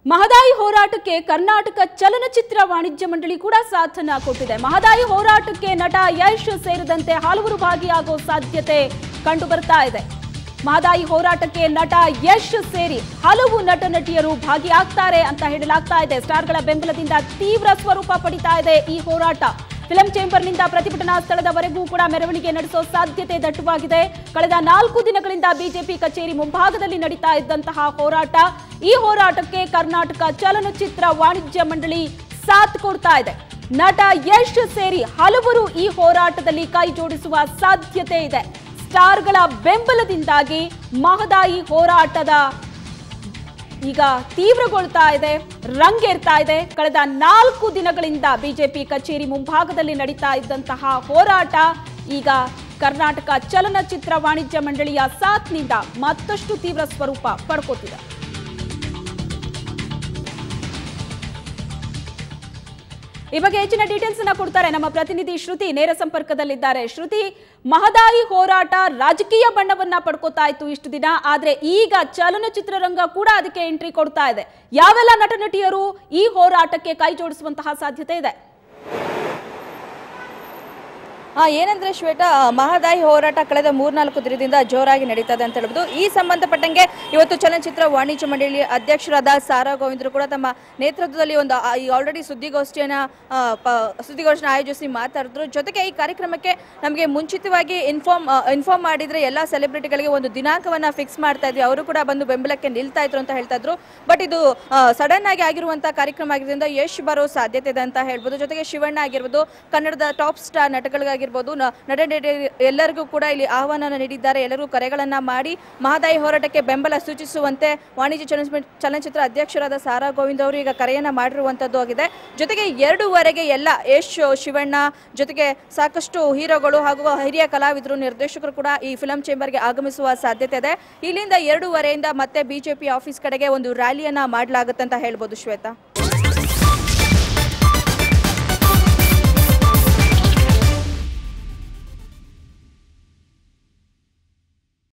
ಮಹದಾಯಿ ಹೋರಾಟಕ್ಕೆ ಕರ್ನಾಟಕ ಚಲನಚಿತ್ರ ವಾಣಿಜ್ಯ ಮಂಡಳಿ ಕೂಡ ಸಾಥನ್ನ ಕೊಟ್ಟಿದೆ ಮಹದಾಯಿ ಹೋರಾಟಕ್ಕೆ ನಟ ಯಶ್ ಸೇರಿದಂತೆ ಹಲವರು ಭಾಗಿಯಾಗೋ ಸಾಧ್ಯತೆ ಕಂಡು ಬರ್ತಾ ಇದೆ ಮಹದಾಯಿ ಹೋರಾಟಕ್ಕೆ ನಟ ಯಶ್ ಸೇರಿ ಹಲವು ನಟ ನಟಿಯರು ಭಾಗಿಯಾಗ್ತಾರೆ ಅಂತ ಹೇಳಲಾಗ್ತಾ ಇದೆ ಸ್ಟಾರ್ಗಳ ಬೆಂಬಲದಿಂದ ತೀವ್ರ ಸ್ವರೂಪ ಪಡಿತಾ ಇದೆ ಈ ಹೋರಾಟ ಫಿಲಂ ಚೇಂಬರ್ನಿಂದ ಪ್ರತಿಭಟನಾ ಸ್ಥಳದವರೆಗೂ ಕೂಡ ಮೆರವಣಿಗೆ ನಡೆಸೋ ಸಾಧ್ಯತೆ ದಟ್ಟವಾಗಿದೆ ಕಳೆದ ನಾಲ್ಕು ದಿನಗಳಿಂದ ಬಿಜೆಪಿ ಕಚೇರಿ ಮುಂಭಾಗದಲ್ಲಿ ನಡೀತಾ ಇದ್ದಂತಹ ಹೋರಾಟ ಈ ಹೋರಾಟಕ್ಕೆ ಕರ್ನಾಟಕ ಚಲನಚಿತ್ರ ವಾಣಿಜ್ಯ ಮಂಡಳಿ ಸಾಥ್ ಕೊಡ್ತಾ ಇದೆ ನಟ ಯಶ್ ಸೇರಿ ಹಲವರು ಈ ಹೋರಾಟದಲ್ಲಿ ಕೈ ಜೋಡಿಸುವ ಸಾಧ್ಯತೆ ಇದೆ ಸ್ಟಾರ್ಗಳ ಬೆಂಬಲದಿಂದಾಗಿ ಮಹದಾಯಿ ಹೋರಾಟದ ಈಗ ತೀವ್ರಗೊಳ್ತಾ ಇದೆ ರಂಗೇರ್ತಾ ಇದೆ ಕಳೆದ ನಾಲ್ಕು ದಿನಗಳಿಂದ ಬಿಜೆಪಿ ಕಚೇರಿ ಮುಂಭಾಗದಲ್ಲಿ ನಡೀತಾ ಇದ್ದಂತಹ ಹೋರಾಟ ಈಗ ಕರ್ನಾಟಕ ಚಲನಚಿತ್ರ ವಾಣಿಜ್ಯ ಮಂಡಳಿಯ ಸಾಥ್ನಿಂದ ಮತ್ತಷ್ಟು ತೀವ್ರ ಸ್ವರೂಪ ಪಡ್ಕೋತಿದೆ ಈ ಬಗ್ಗೆ ಹೆಚ್ಚಿನ ಡೀಟೇಲ್ಸ್ ಅನ್ನ ಕೊಡ್ತಾರೆ ನಮ್ಮ ಪ್ರತಿನಿಧಿ ಶ್ರುತಿ ನೇರ ಸಂಪರ್ಕದಲ್ಲಿದ್ದಾರೆ ಶ್ರುತಿ ಮಹದಾಯಿ ಹೋರಾಟ ರಾಜಕೀಯ ಬಣ್ಣವನ್ನ ಪಡ್ಕೋತಾ ಇತ್ತು ಇಷ್ಟು ದಿನ ಆದ್ರೆ ಈಗ ಚಲನಚಿತ್ರರಂಗ ಕೂಡ ಅದಕ್ಕೆ ಎಂಟ್ರಿ ಕೊಡ್ತಾ ಇದೆ ಯಾವೆಲ್ಲ ನಟ ನಟಿಯರು ಈ ಹೋರಾಟಕ್ಕೆ ಕೈ ಜೋಡಿಸುವಂತಹ ಸಾಧ್ಯತೆ ಇದೆ ಆ, ಏನಂದ್ರೆ ಶ್ವೇತಾ ಆ, ಮಹದಾಯಿ ಹೋರಾಟ ಕಳೆದ ಮೂರ್ನಾಲ್ಕು ದಿನದಿಂದ ಜೋರಾಗಿ ನಡೀತದೆ ಅಂತ ಹೇಳ್ಬೋದು ಈ ಸಂಬಂಧಪಟ್ಟಂಗೆ ಇವತ್ತು ಚಲನಚಿತ್ರ ವಾಣಿಜ್ಯ ಮಂಡಳಿ ಅಧ್ಯಕ್ಷರಾದ ಸಾರಾ ಗೋವಿಂದರು ಕೂಡ ತಮ್ಮ ನೇತೃತ್ವದಲ್ಲಿ ಒಂದು ಆಲ್ರೆಡಿ ಸುದ್ದಿಗೋಷ್ಠಿಯನ್ನ ಆ, ಪ- ಸುದ್ದಿಗೋಷ್ಠಿನ ಆಯೋಜಿಸಿ ಮಾತಾಡಿದ್ರು ಜೊತೆಗೆ ಈ ಕಾರ್ಯಕ್ರಮಕ್ಕೆ ನಮಗೆ ಮುಂಚಿತವಾಗಿ ಇನ್ಫಾರ್ಮ್ ಇನ್ಫಾರ್ಮ್ ಮಾಡಿದ್ರೆ ಎಲ್ಲ ಸೆಲೆಬ್ರಿಟಿಗಳಿಗೆ ಒಂದು ದಿನಾಂಕವನ್ನ ಫಿಕ್ಸ್ ಮಾಡ್ತಾ ಇದ್ವಿ ಅವರು ಕೂಡ ಬಂದು ಬೆಂಬಲಕ್ಕೆ ನಿಲ್ತಾ ಇದ್ರು ಅಂತ ಹೇಳ್ತಾ ಇದ್ರು ಬಟ್ ಇದು ಸಡನ್ ಆಗಿ ಆಗಿರುವಂತಹ ಕಾರ್ಯಕ್ರಮ ಆಗಿರೋದ್ರಿಂದ ಯಶ್ ಬರೋ ಸಾಧ್ಯತೆ ಇದೆ ಅಂತ ಹೇಳ್ಬೋದು ಜೊತೆಗೆ ಶಿವಣ್ಣ ಆಗಿರ್ಬೋದು ಕನ್ನಡದ ಟಾಪ್ ಸ್ಟಾರ್ ನಟಗಳಿಗಾಗಿರ್ಬೋದು ನ- ನಟ ನಟಿ ಎಲ್ಲರಿಗೂ ಕೂಡ ಇಲ್ಲಿ ಆಹ್ವಾನ ನೀಡಿದ್ದಾರೆ ಎಲ್ಲರೂ ಕರೆಗಳನ್ನ ಮಾಡಿ ಮಹದಾಯಿ ಹೋರಾಟಕ್ಕೆ ಬೆಂಬಲ ಸೂಚಿಸುವಂತೆ ವಾಣಿಜ್ಯ ಚಲನಚಿತ್ರ ಚಲನಚಿತ್ರ ಅಧ್ಯಕ್ಷರಾದ ಸಾರಾ ಗೋವಿಂದ್ ಅವರು ಈಗ ಕರೆಯನ್ನ ಮಾಡಿರುವಂತದ್ದು ಆಗಿದೆ ಜೊತೆಗೆ ಎರಡೂವರೆಗೆ ಎಲ್ಲ ಯಶ್ ಶಿವಣ್ಣ ಜೊತೆಗೆ ಸಾಕಷ್ಟು ಹೀರೋಗಳು ಹಾಗೂ ಹಿರಿಯ ಕಲಾವಿದರು ನಿರ್ದೇಶಕರು ಕೂಡ ಈ ಫಿಲಂ ಚೇಂಬರ್ಗೆ ಆಗಮಿಸುವ ಸಾಧ್ಯತೆ ಇದೆ ಇಲ್ಲಿಂದ ಎರಡೂವರೆಯಿಂದ ಮತ್ತೆ ಬಿಜೆಪಿ ಆಫೀಸ್ ಕಡೆಗೆ ಒಂದು ರ್ಯಾಲಿಯನ್ನ ಮಾಡಲಾಗುತ್ತೆ ಅಂತ ಹೇಳ್ಬೋದು ಶ್ವೇತಾ